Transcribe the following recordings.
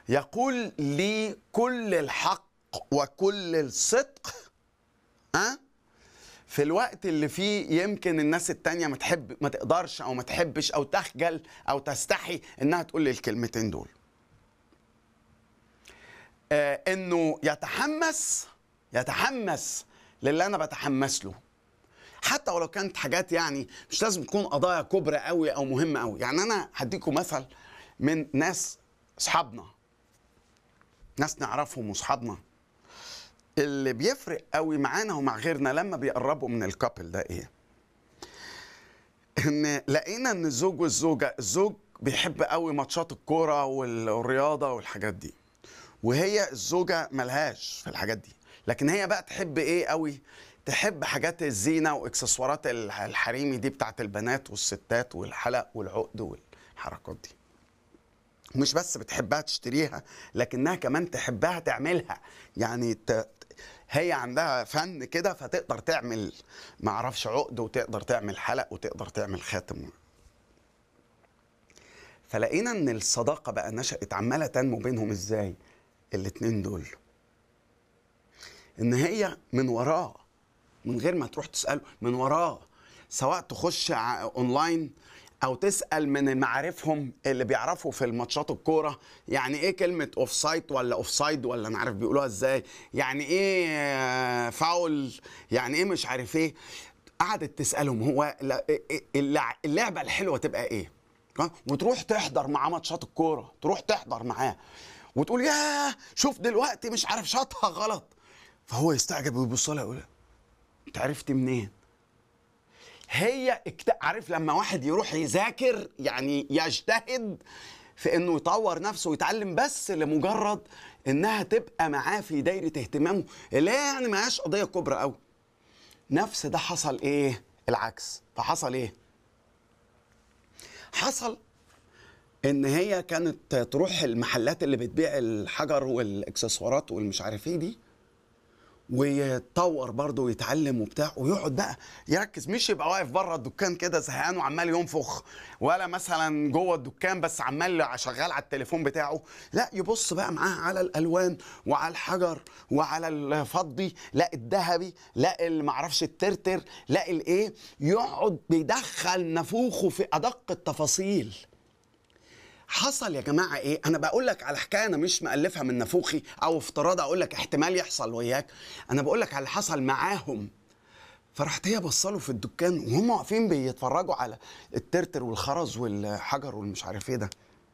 يقول لي كل الحق وكل الصدق ها أه؟ في الوقت اللي فيه يمكن الناس التانية ما تحب ما تقدرش او ما تحبش او تخجل او تستحي انها تقول لي الكلمتين دول آه انه يتحمس يتحمس للي انا بتحمس له حتى ولو كانت حاجات يعني مش لازم تكون قضايا كبرى قوي او مهمه قوي يعني انا هديكم مثل من ناس اصحابنا ناس نعرفهم واصحابنا اللي بيفرق قوي معانا ومع غيرنا لما بيقربوا من الكابل ده ايه ان لقينا ان الزوج والزوجه الزوج بيحب قوي ماتشات الكوره والرياضه والحاجات دي وهي الزوجه ملهاش في الحاجات دي لكن هي بقى تحب ايه قوي تحب حاجات الزينه واكسسوارات الحريمي دي بتاعت البنات والستات والحلق والعقد والحركات دي مش بس بتحبها تشتريها لكنها كمان تحبها تعملها يعني ت... هي عندها فن كده فتقدر تعمل معرفش عقد وتقدر تعمل حلق وتقدر تعمل خاتم فلقينا ان الصداقة بقى نشأت عمالة تنمو بينهم ازاي الاتنين دول ان هي من وراه من غير ما تروح تسأله من وراه سواء تخش اونلاين او تسال من معارفهم اللي بيعرفوا في الماتشات الكوره يعني ايه كلمه اوف سايد ولا اوف سايد ولا انا عارف بيقولوها ازاي يعني ايه فاول يعني ايه مش عارف ايه قعدت تسالهم هو اللعبه الحلوه تبقى ايه وتروح تحضر معاه ماتشات الكوره تروح تحضر معاه وتقول يا شوف دلوقتي مش عارف شاطها غلط فهو يستعجب ويبص لها يقول انت عرفت منين هي اكت... عارف لما واحد يروح يذاكر يعني يجتهد في انه يطور نفسه ويتعلم بس لمجرد انها تبقى معاه في دايره اهتمامه اللي هي يعني ما هياش قضيه كبرى قوي نفس ده حصل ايه العكس فحصل ايه حصل ان هي كانت تروح المحلات اللي بتبيع الحجر والاكسسوارات والمش عارف ايه دي ويتطور برضه ويتعلم وبتاع ويقعد بقى يركز مش يبقى واقف بره الدكان كده زهقان وعمال ينفخ ولا مثلا جوه الدكان بس عمال شغال على التليفون بتاعه لا يبص بقى معاه على الالوان وعلى الحجر وعلى الفضي لا الذهبي لا اللي معرفش الترتر لا الايه يقعد بيدخل نفوخه في ادق التفاصيل حصل يا جماعه ايه انا بقول لك على حكايه انا مش مالفها من نافوخي او افتراض اقول لك احتمال يحصل وياك انا بقول لك على اللي حصل معاهم فرحت هي بصله في الدكان وهم واقفين بيتفرجوا على الترتر والخرز والحجر والمش عارف ايه ده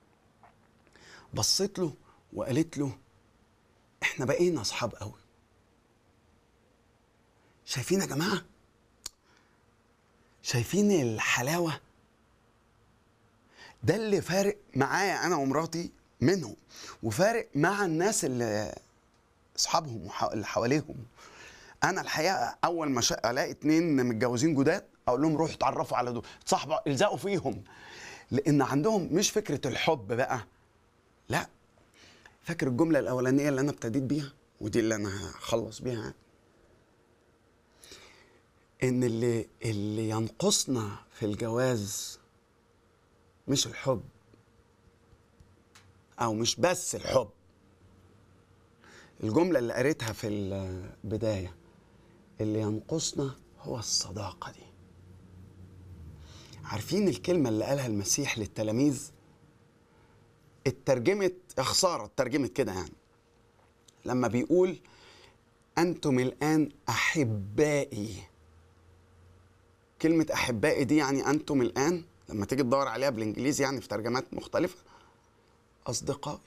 بصيت له وقالت له احنا بقينا اصحاب قوي شايفين يا جماعه شايفين الحلاوه ده اللي فارق معايا انا ومراتي منهم وفارق مع الناس اللي اصحابهم اللي حواليهم انا الحقيقه اول ما الاقي اتنين متجوزين جداد اقول لهم روحوا اتعرفوا على دول تصاحبوا الزقوا فيهم لان عندهم مش فكره الحب بقى لا فاكر الجمله الاولانيه اللي انا ابتديت بيها ودي اللي انا هخلص بيها ان اللي اللي ينقصنا في الجواز مش الحب او مش بس الحب الجملة اللي قريتها في البداية اللي ينقصنا هو الصداقة دي عارفين الكلمة اللي قالها المسيح للتلاميذ اترجمت خسارة اترجمت كده يعني لما بيقول أنتم الآن أحبائي كلمة أحبائي دي يعني أنتم الآن لما تيجي تدور عليها بالانجليزي يعني في ترجمات مختلفه اصدقائي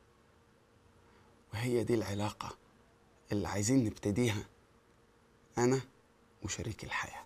وهي دي العلاقه اللي عايزين نبتديها انا وشريك الحياه